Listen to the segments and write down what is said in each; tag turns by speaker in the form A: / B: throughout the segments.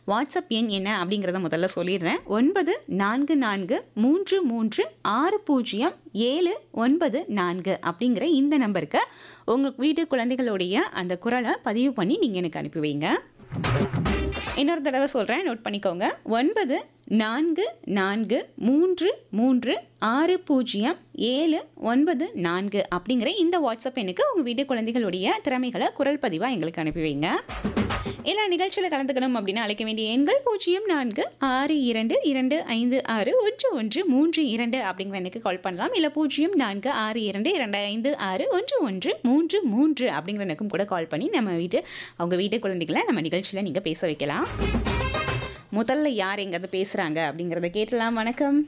A: WhatsApp எண் என்ன அப்படிங்கிறத முதல்ல சொல்லிடுறேன் ஒன்பது நான்கு நான்கு மூன்று மூன்று ஆறு பூஜ்ஜியம் ஏழு ஒன்பது நான்கு அப்படிங்கிற இந்த நம்பருக்கு உங்கள் வீட்டு குழந்தைகளுடைய அந்த குரலை பதிவு பண்ணி நீங்கள் எனக்கு அனுப்பி வைங்க இன்னொரு தடவை சொல்கிறேன் நோட் பண்ணிக்கோங்க ஒன்பது நான்கு நான்கு மூன்று மூன்று ஆறு பூஜ்ஜியம் ஏழு ஒன்பது நான்கு அப்படிங்கிற இந்த வாட்ஸ்அப் எண்ணுக்கு உங்கள் வீட்டு குழந்தைகளுடைய திறமைகளை குரல் பதிவாக எங்களுக்கு அனுப்பி வைங்க எல்லா நிகழ்ச்சியில் கலந்துக்கணும் அப்படின்னா அழைக்க வேண்டிய எண்கள் பூஜ்ஜியம் நான்கு ஆறு இரண்டு இரண்டு ஐந்து ஆறு ஒன்று ஒன்று மூன்று இரண்டு அப்படிங்கிற எண்ணுக்கு கால் பண்ணலாம் இல்லை பூஜ்ஜியம் நான்கு ஆறு இரண்டு இரண்டு ஐந்து ஆறு ஒன்று ஒன்று மூன்று மூன்று அப்படிங்கிற எண்ணுக்கும் கூட கால் பண்ணி நம்ம வீட்டு அவங்க வீட்டு குழந்தைகளை நம்ம நிகழ்ச்சியில் நீங்கள் பேச வைக்கலாம் முதல்ல யார் எங்கேருந்து பேசுகிறாங்க அப்படிங்கிறத கேட்டலாம் வணக்கம்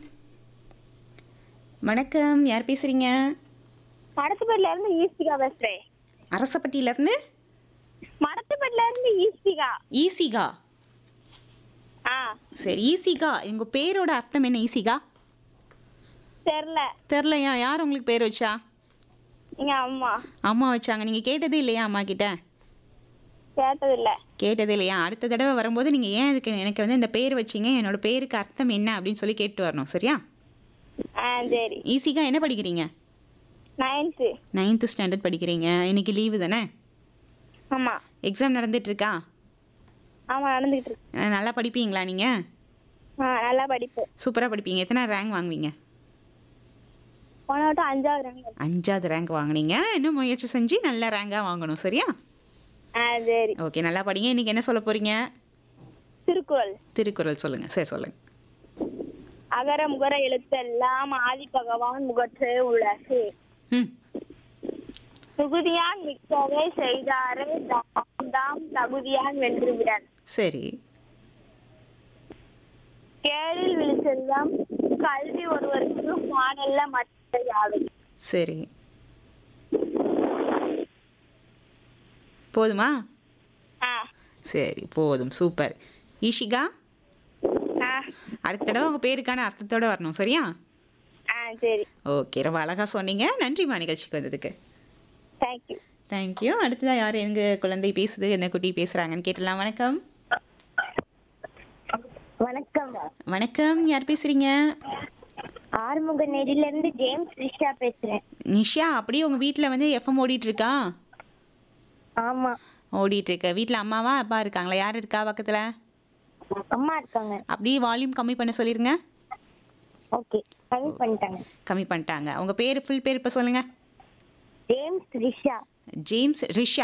A: வணக்கம் யார் பேசுகிறீங்க
B: மடத்துப்பட்டில இருந்து ஈஸ்டிகா பேசுறேன்
A: அரசப்பட்டியிலேருந்து
B: மடத்துப்பட்டில இருந்து ஈஸ்டிகா
A: ஈசிகா
B: ஆ
A: சரி ஈசிகா உங்கள் பேரோட அர்த்தம் என்ன ஈசிகா
B: தெரில
A: தெரிலையா யார் உங்களுக்கு பேர் வச்சா
B: எங்க அம்மா
A: அம்மா வச்சாங்க நீங்கள் கேட்டதே இல்லையா அம்மா கிட்ட
B: கேட்டது இல்ல
A: கேட்டதே இல்லையா அடுத்த தடவை வரும்போது நீங்கள் ஏன் இதுக்கு எனக்கு வந்து இந்த பேர் வச்சீங்க என்னோட பேருக்கு அர்த்தம் என்ன அப்படின்னு சொல்லி கேட்டு வரணும் சரியா
B: ஆ சரி
A: ஈஸிகா என்ன படிக்கிறீங்க
B: நைன்த்து
A: நைன்த்து ஸ்டாண்டர்ட் படிக்கிறீங்க இன்னைக்கு லீவு தானே
B: ஆமா
A: எக்ஸாம் நடந்துட்டு இருக்கா
B: ஆமா நடந்துகிட்டு இருக்கு
A: அஹ் நல்லா படிப்பீங்களா நீங்கள்
B: ஆ நல்லா படிப்போம்
A: சூப்பராக படிப்பீங்க எத்தனை ரேங்க் வாங்குவீங்க
B: போன வட்டம் அஞ்சாவது ரேங்க்
A: அஞ்சாவது ரேங்க் வாங்குனீங்க இன்னும் முயற்சி செஞ்சு நல்ல ரேங்காக வாங்கணும் சரியா
B: ஆ சரி
A: ஓகே நல்லா படிங்க இன்னைக்கு என்ன சொல்ல போகிறீங்க
B: திருக்குறள்
A: திருக்குறள் சொல்லுங்கள் சரி சொல்லுங்கள்
B: அகர முகர எழுத்தெல்லாம் ஆதி பகவான் முகற்றே உலகு
A: ம்
B: மிகுதியான் மிக்கவே செய்தாரே தாம் தாம் தகுதியான் வென்றுவிடன்
A: சரி
B: கேளில் விழிச்செல்வம் கல்வி ஒருவருக்கு மானல்ல மற்ற யாவை
A: சரி போதுமா
B: ஆ
A: சரி போதும் சூப்பர் ஈஷிகா
B: ஆ
A: அடுத்த தடவை உங்கள் பேருக்கான அர்த்தத்தோட வரணும் சரியா
B: ஆ சரி
A: ஓகே ரொம்ப அழகாக சொன்னீங்க நன்றிம்மா நிகழ்ச்சிக்கு வந்ததுக்கு
B: தேங்க்யூ
A: தேங்க்யூ அடுத்ததாக யார் எங்கள் குழந்தை பேசுது என்ன குட்டி பேசுகிறாங்கன்னு கேட்டலாம் வணக்கம்
B: வணக்கம்
A: வணக்கம் யார் பேசுகிறீங்க
B: ஆறுமுக நெடில இருந்து ஜேம்ஸ் ரிஷா பேசுறேன்
A: நிஷா அப்படியே உங்கள் வீட்டில் வந்து எஃப்எம் ஓடிட்டுருக்கா
B: ஆமா
A: ஓடிட்டுருக்கு வீட்டில் அம்மாவா அப்பா இருக்காங்களா யார் இருக்கா பக்கத்தில்
B: அம்மா இருக்காங்க
A: அப்படியே வால்யூம் கம்மி பண்ண சொல்லிடுங்க
B: ஓகே கம்மி பண்ணிட்டாங்க
A: கம்மி பண்ணிட்டாங்க உங்கள் பேர் ஃபுல் பேர் இப்போ சொல்லுங்கள்
B: ஜேம்ஸ் ரிஷா
A: ஜேம்ஸ் ரிஷா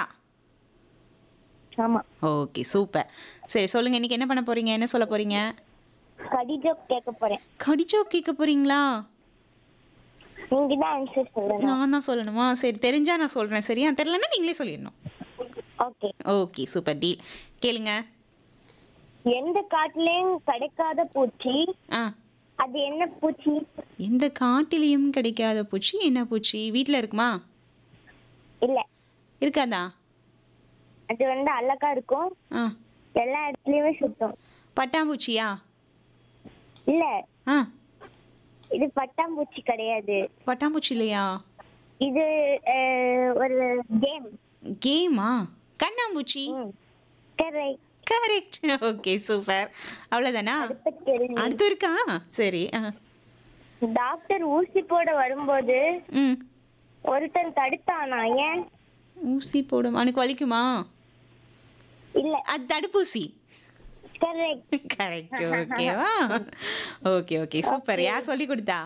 B: ஆமா
A: ஓகே சூப்பர் சரி சொல்லுங்கள் இன்றைக்கி என்ன பண்ண போகிறீங்க என்ன சொல்ல போகிறீங்க
B: கடிஜோக் கேட்க போறேன்
A: கடிச்சோ கேட்க போகிறீங்களா
B: நீங்க தான் ஆன்சர் சொல்லணும்
A: நான் தான் சொல்லணுமா சரி தெரிஞ்சால் நான் சொல்கிறேன் சரியா தெரிலன்னா நீங்களே சொல்லிடணும்
B: ஓகே
A: ஓகே சூப்பர் டீல் கேளுங்க
B: எந்த காட்டுலயும் கிடைக்காத பூச்சி
A: ஆ
B: அது என்ன பூச்சி
A: எந்த காட்டிலையும் கிடைக்காத பூச்சி என்ன பூச்சி வீட்டில் இருக்குமா
B: இல்ல
A: இருக்காதா
B: அது வந்து அழகா இருக்கும்
A: ஆ
B: எல்லா இடத்துலயுமே சுத்தும்
A: பட்டாம்பூச்சியா
B: இல்ல
A: ஆ
B: இது பட்டாம்பூச்சி கிடையாது
A: பட்டாம்பூச்சி இல்லையா
B: இது அஹ், ஒரு கேம்
A: கேமா கண்ணாம்பூச்சி
B: கரெக்ட்
A: கரெக்ட் ஓகே சூப்பர் அவ்வளோதானா
B: அடுத்த கேள்வி
A: அடுத்து இருக்கா சரி ஆ
B: டாக்டர் ஊசி போட வரும்போது
A: ம்
B: ஒருத்தன் தடுத்தானா ஏன்
A: ஊசி போடும் அவனுக்கு வலிக்குமா
B: இல்ல
A: அது தடுப்பூசி
B: கரெக்ட்
A: கரெக்ட் ஓகேவா ஓகே ஓகே சூப்பர் யார் சொல்லி கொடுத்தா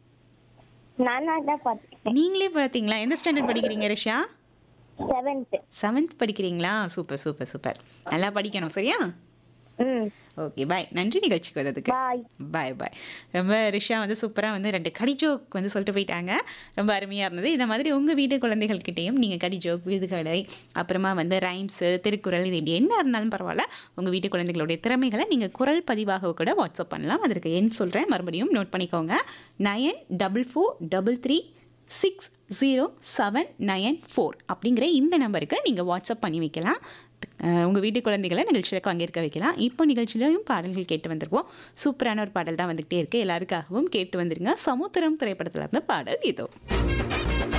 B: நானா தான் பார்த்தேன்
A: நீங்களே பார்த்தீங்களா எந்த ஸ்டாண்டர்ட் படிக்கிறீங்க ரிஷா
B: செவன்த்
A: செவன்த் படிக்கிறீங்களா சூப்பர் சூப்பர் சூப்பர் நல்லா படிக்கணும் சரியா
B: ம்
A: ஓகே பாய் நன்றி நிகழ்ச்சிக்கு வந்ததுக்கு
B: பாய்
A: பாய் பாய் ரொம்ப ரிஷா வந்து சூப்பராக வந்து ரெண்டு கடி ஜோக் வந்து சொல்லிட்டு போயிட்டாங்க ரொம்ப அருமையாக இருந்தது இந்த மாதிரி உங்கள் வீட்டு குழந்தைகள்கிட்டையும் நீங்கள் கடி ஜோக் விருதுகடை அப்புறமா வந்து ரைம்ஸு திருக்குறள் இது இப்படி என்ன இருந்தாலும் பரவாயில்ல உங்கள் வீட்டு குழந்தைகளுடைய திறமைகளை நீங்கள் குரல் பதிவாக கூட வாட்ஸ்அப் பண்ணலாம் அதற்கு எண் சொல்கிறேன் மறுபடியும் நோட் பண்ணிக்கோங்க nine double four double three six zero seven nine four அப்படிங்கிற இந்த நம்பருக்கு நீங்கள் வாட்ஸ்அப் பண்ணி வைக்கலாம் உங்கள் வீட்டு குழந்தைகளை நிகழ்ச்சியில் பங்கேற்க வைக்கலாம் இப்போ நிகழ்ச்சியிலையும் பாடல்கள் கேட்டு வந்துருவோம் சூப்பரான ஒரு பாடல் தான் வந்துகிட்டே இருக்குது எல்லாருக்காகவும் கேட்டு வந்துருங்க சமுத்திரம் திரைப்படத்தில் இருந்த பாடல் இதோ